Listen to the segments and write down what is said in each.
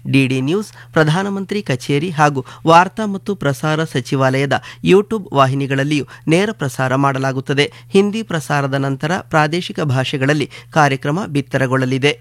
DD news ಪ್ರಧಾನಮಂತ್ರಿ ಕಚೇರಿ ಹಾಗೂ ವಾರ್ತಾ ಮತ್ತು ಪ್ರಸಾರ ಸಚಿವಾಲಯದ ಯೂಟ್ಯೂಬ್ ವಾಹಿನಿಗಳಲ್ಲಿಯೂ ನೇರ ಪ್ರಸಾರ ಮಾಡಲಾಗುತ್ತದೆ ಹಿಂದಿ ಪ್ರಸಾರದ ನಂತರ ಪ್ರಾದೇಶಿಕ ಭಾಷೆಗಳಲ್ಲಿ ಕಾರ್ಯಕ್ರಮ ಬಿತ್ತರಗೊಳ್ಳಲಿದೆ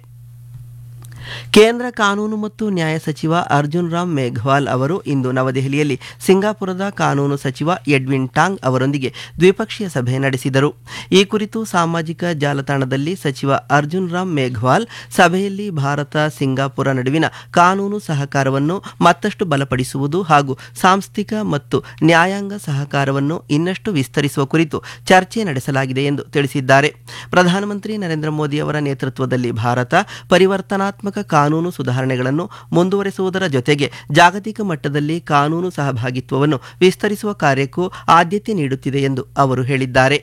ಕೇಂದ್ರ ಕಾನೂನು ಮತ್ತು ನ್ಯಾಯ ಸಚಿವ ಅರ್ಜುನ್ ರಾಮ್ ಮೇಘವಾಲ್ ಅವರು ಇಂದು ನವದೆಹಲಿಯಲ್ಲಿ ಸಿಂಗಾಪುರದ ಕಾನೂನು ಸಚಿವ ಎಡ್ವಿನ್ ಟಾಂಗ್ ಅವರೊಂದಿಗೆ ದ್ವಿಪಕ್ಷೀಯ ಸಭೆ ನಡೆಸಿದರು ಈ ಕುರಿತು ಸಾಮಾಜಿಕ ಜಾಲತಾಣದಲ್ಲಿ ಸಚಿವ ಅರ್ಜುನ್ ರಾಮ್ ಮೇಘವಾಲ್ ಸಭೆಯಲ್ಲಿ ಭಾರತ ಸಿಂಗಾಪುರ ನಡುವಿನ ಕಾನೂನು ಸಹಕಾರವನ್ನು ಮತ್ತಷ್ಟು ಬಲಪಡಿಸುವುದು ಹಾಗೂ ಸಾಂಸ್ಥಿಕ ಮತ್ತು ನ್ಯಾಯಾಂಗ ಸಹಕಾರವನ್ನು ಇನ್ನಷ್ಟು ವಿಸ್ತರಿಸುವ ಕುರಿತು ಚರ್ಚೆ ನಡೆಸಲಾಗಿದೆ ಎಂದು ತಿಳಿಸಿದ್ದಾರೆ ಪ್ರಧಾನಮಂತ್ರಿ ನರೇಂದ್ರ ಮೋದಿ ಅವರ ನೇತೃತ್ವದಲ್ಲಿ ಭಾರತ ಪರಿವರ್ತನಾತ್ಮಕ ಕಾನೂನು ಸುಧಾರಣೆಗಳನ್ನು ಮುಂದುವರೆಸುವುದರ ಜೊತೆಗೆ ಜಾಗತಿಕ ಮಟ್ಟದಲ್ಲಿ ಕಾನೂನು ಸಹಭಾಗಿತ್ವವನ್ನು ವಿಸ್ತರಿಸುವ ಕಾರ್ಯಕ್ಕೂ ಆದ್ಯತೆ ನೀಡುತ್ತಿದೆ ಎಂದು ಅವರು ಹೇಳಿದ್ದಾರೆ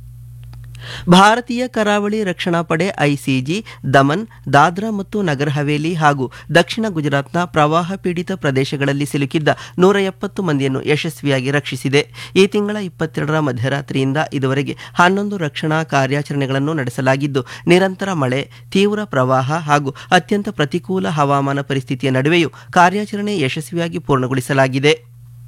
ಭಾರತೀಯ ಕರಾವಳಿ ರಕ್ಷಣಾ ಪಡೆ ಐಸಿಜಿ ದಮನ್ ದಾದ್ರಾ ಮತ್ತು ನಗರ್ ಹವೇಲಿ ಹಾಗೂ ದಕ್ಷಿಣ ಗುಜರಾತ್ನ ಪ್ರವಾಹ ಪೀಡಿತ ಪ್ರದೇಶಗಳಲ್ಲಿ ಸಿಲುಕಿದ್ದ ನೂರ ಎಪ್ಪತ್ತು ಮಂದಿಯನ್ನು ಯಶಸ್ವಿಯಾಗಿ ರಕ್ಷಿಸಿದೆ ಈ ತಿಂಗಳ ಇಪ್ಪತ್ತೆರಡರ ಮಧ್ಯರಾತ್ರಿಯಿಂದ ಇದುವರೆಗೆ ಹನ್ನೊಂದು ರಕ್ಷಣಾ ಕಾರ್ಯಾಚರಣೆಗಳನ್ನು ನಡೆಸಲಾಗಿದ್ದು ನಿರಂತರ ಮಳೆ ತೀವ್ರ ಪ್ರವಾಹ ಹಾಗೂ ಅತ್ಯಂತ ಪ್ರತಿಕೂಲ ಹವಾಮಾನ ಪರಿಸ್ಥಿತಿಯ ನಡುವೆಯೂ ಕಾರ್ಯಾಚರಣೆ ಯಶಸ್ವಿಯಾಗಿ ಪೂರ್ಣಗೊಳಿಸಲಾಗಿದೆ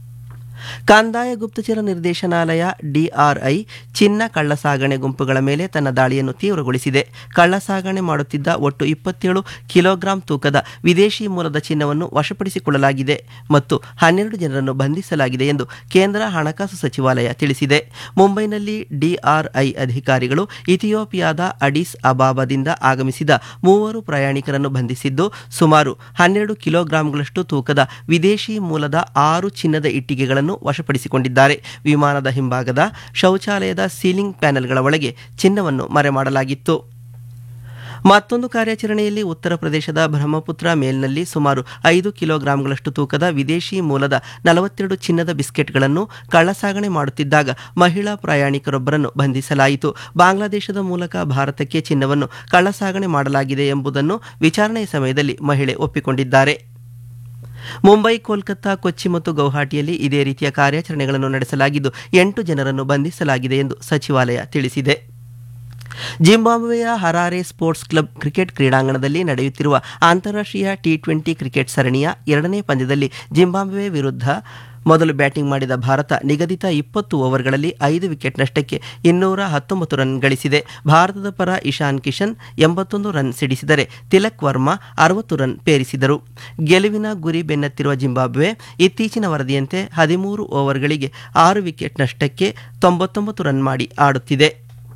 ಕಂದಾಯ ಗುಪ್ತಚರ ನಿರ್ದೇಶನಾಲಯ ಡಿಆರ್ಐ ಚಿನ್ನ ಕಳ್ಳಸಾಗಣೆ ಗುಂಪುಗಳ ಮೇಲೆ ತನ್ನ ದಾಳಿಯನ್ನು ತೀವ್ರಗೊಳಿಸಿದೆ ಕಳ್ಳಸಾಗಣೆ ಮಾಡುತ್ತಿದ್ದ ಒಟ್ಟು ಇಪ್ಪತ್ತೇಳು ಕಿಲೋಗ್ರಾಂ ತೂಕದ ವಿದೇಶಿ ಮೂಲದ ಚಿನ್ನವನ್ನು ವಶಪಡಿಸಿಕೊಳ್ಳಲಾಗಿದೆ ಮತ್ತು ಹನ್ನೆರಡು ಜನರನ್ನು ಬಂಧಿಸಲಾಗಿದೆ ಎಂದು ಕೇಂದ್ರ ಹಣಕಾಸು ಸಚಿವಾಲಯ ತಿಳಿಸಿದೆ ಮುಂಬೈನಲ್ಲಿ ಡಿಆರ್ಐ ಅಧಿಕಾರಿಗಳು ಇಥಿಯೋಪಿಯಾದ ಅಡಿಸ್ ಅಬಾಬಾದಿಂದ ಆಗಮಿಸಿದ ಮೂವರು ಪ್ರಯಾಣಿಕರನ್ನು ಬಂಧಿಸಿದ್ದು ಸುಮಾರು ಹನ್ನೆರಡು ಕಿಲೋಗ್ರಾಂಗಳಷ್ಟು ತೂಕದ ವಿದೇಶಿ ಮೂಲದ ಆರು ಚಿನ್ನದ ಇಟ್ಟಿಗೆಗಳನ್ನು ವಶಪಡಿಸಿಕೊಂಡಿದ್ದಾರೆ ವಿಮಾನದ ಹಿಂಭಾಗದ ಶೌಚಾಲಯದ ಸೀಲಿಂಗ್ ಪ್ಯಾನೆಲ್ಗಳ ಒಳಗೆ ಚಿನ್ನವನ್ನು ಮರೆಮಾಡಲಾಗಿತ್ತು ಮತ್ತೊಂದು ಕಾರ್ಯಾಚರಣೆಯಲ್ಲಿ ಉತ್ತರ ಪ್ರದೇಶದ ಬ್ರಹ್ಮಪುತ್ರ ಮೇಲ್ನಲ್ಲಿ ಸುಮಾರು ಐದು ಕಿಲೋಗ್ರಾಂಗಳಷ್ಟು ತೂಕದ ವಿದೇಶಿ ಮೂಲದ ನಲವತ್ತೆರಡು ಚಿನ್ನದ ಬಿಸ್ಕೆಟ್ಗಳನ್ನು ಕಳ್ಳಸಾಗಣೆ ಮಾಡುತ್ತಿದ್ದಾಗ ಮಹಿಳಾ ಪ್ರಯಾಣಿಕರೊಬ್ಬರನ್ನು ಬಂಧಿಸಲಾಯಿತು ಬಾಂಗ್ಲಾದೇಶದ ಮೂಲಕ ಭಾರತಕ್ಕೆ ಚಿನ್ನವನ್ನು ಕಳ್ಳಸಾಗಣೆ ಮಾಡಲಾಗಿದೆ ಎಂಬುದನ್ನು ವಿಚಾರಣೆಯ ಸಮಯದಲ್ಲಿ ಮಹಿಳೆ ಒಪ್ಪಿಕೊಂಡಿದ್ದಾರೆ ಮುಂಬೈ ಕೋಲ್ಕತ್ತಾ ಕೊಚ್ಚಿ ಮತ್ತು ಗೌಹಾಟಿಯಲ್ಲಿ ಇದೇ ರೀತಿಯ ಕಾರ್ಯಾಚರಣೆಗಳನ್ನು ನಡೆಸಲಾಗಿದ್ದು ಎಂಟು ಜನರನ್ನು ಬಂಧಿಸಲಾಗಿದೆ ಎಂದು ಸಚಿವಾಲಯ ತಿಳಿಸಿದೆ ಜಿಂಬಾಬ್ವೆಯ ಹರಾರೆ ಸ್ಪೋರ್ಟ್ಸ್ ಕ್ಲಬ್ ಕ್ರಿಕೆಟ್ ಕ್ರೀಡಾಂಗಣದಲ್ಲಿ ನಡೆಯುತ್ತಿರುವ ಅಂತಾರಾಷ್ಟ್ರೀಯ ಟಿ ಟ್ವೆಂಟಿ ಕ್ರಿಕೆಟ್ ಸರಣಿಯ ಎರಡನೇ ಪಂದ್ಯದಲ್ಲಿ ಜಿಂಬಾಬ್ವೆ ವಿರುದ್ಧ ಮೊದಲು ಬ್ಯಾಟಿಂಗ್ ಮಾಡಿದ ಭಾರತ ನಿಗದಿತ ಇಪ್ಪತ್ತು ಓವರ್ಗಳಲ್ಲಿ ಐದು ವಿಕೆಟ್ ನಷ್ಟಕ್ಕೆ ಇನ್ನೂರ ಹತ್ತೊಂಬತ್ತು ರನ್ ಗಳಿಸಿದೆ ಭಾರತದ ಪರ ಇಶಾನ್ ಕಿಶನ್ ಎಂಬತ್ತೊಂದು ರನ್ ಸಿಡಿಸಿದರೆ ತಿಲಕ್ ವರ್ಮಾ ಅರವತ್ತು ರನ್ ಪೇರಿಸಿದರು ಗೆಲುವಿನ ಗುರಿ ಬೆನ್ನತ್ತಿರುವ ಜಿಂಬಾಬ್ವೆ ಇತ್ತೀಚಿನ ವರದಿಯಂತೆ ಹದಿಮೂರು ಓವರ್ಗಳಿಗೆ ಆರು ವಿಕೆಟ್ ನಷ್ಟಕ್ಕೆ ತೊಂಬತ್ತೊಂಬತ್ತು ರನ್ ಮಾಡಿ ಆಡುತ್ತಿದೆ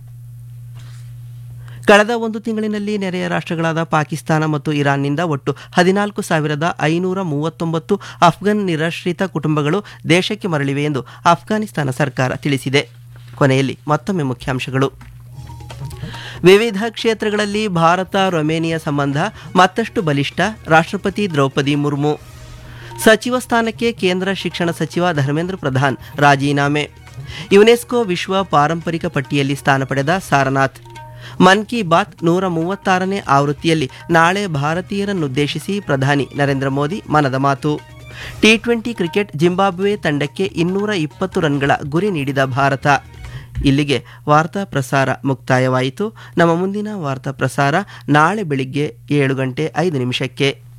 ಕಳೆದ ಒಂದು ತಿಂಗಳಿನಲ್ಲಿ ನೆರೆಯ ರಾಷ್ಟ್ರಗಳಾದ ಪಾಕಿಸ್ತಾನ ಮತ್ತು ಇರಾನ್ನಿಂದ ಒಟ್ಟು ಹದಿನಾಲ್ಕು ಸಾವಿರದ ಐನೂರ ಮೂವತ್ತೊಂಬತ್ತು ಅಫ್ಘನ್ ನಿರಾಶ್ರಿತ ಕುಟುಂಬಗಳು ದೇಶಕ್ಕೆ ಮರಳಿವೆ ಎಂದು ಅಫ್ಘಾನಿಸ್ತಾನ ಸರ್ಕಾರ ತಿಳಿಸಿದೆ ಕೊನೆಯಲ್ಲಿ ಮತ್ತೊಮ್ಮೆ ಮುಖ್ಯಾಂಶಗಳು ವಿವಿಧ ಕ್ಷೇತ್ರಗಳಲ್ಲಿ ಭಾರತ ರೊಮೇನಿಯಾ ಸಂಬಂಧ ಮತ್ತಷ್ಟು ಬಲಿಷ್ಠ ರಾಷ್ಟ್ರಪತಿ ದ್ರೌಪದಿ ಮುರ್ಮು ಸಚಿವ ಸ್ಥಾನಕ್ಕೆ ಕೇಂದ್ರ ಶಿಕ್ಷಣ ಸಚಿವ ಧರ್ಮೇಂದ್ರ ಪ್ರಧಾನ್ ರಾಜೀನಾಮೆ ಯುನೆಸ್ಕೋ ವಿಶ್ವ ಪಾರಂಪರಿಕ ಪಟ್ಟಿಯಲ್ಲಿ ಸ್ಥಾನ ಪಡೆದ ಸಾರನಾಥ್ ಮನ್ ಕಿ ಬಾತ್ ನೂರ ಮೂವತ್ತಾರನೇ ಆವೃತ್ತಿಯಲ್ಲಿ ನಾಳೆ ಭಾರತೀಯರನ್ನುದ್ದೇಶಿಸಿ ಪ್ರಧಾನಿ ನರೇಂದ್ರ ಮೋದಿ ಮನದ ಮಾತು ಟಿ ಟ್ವೆಂಟಿ ಕ್ರಿಕೆಟ್ ಜಿಂಬಾಬ್ವೆ ತಂಡಕ್ಕೆ ಇನ್ನೂರ ಇಪ್ಪತ್ತು ರನ್ಗಳ ಗುರಿ ನೀಡಿದ ಭಾರತ ಇಲ್ಲಿಗೆ ವಾರ್ತಾ ಪ್ರಸಾರ ಮುಕ್ತಾಯವಾಯಿತು ನಮ್ಮ ಮುಂದಿನ ವಾರ್ತಾ ಪ್ರಸಾರ ನಾಳೆ ಬೆಳಿಗ್ಗೆ ಏಳು ಗಂಟೆ ಐದು ನಿಮಿಷಕ್ಕೆ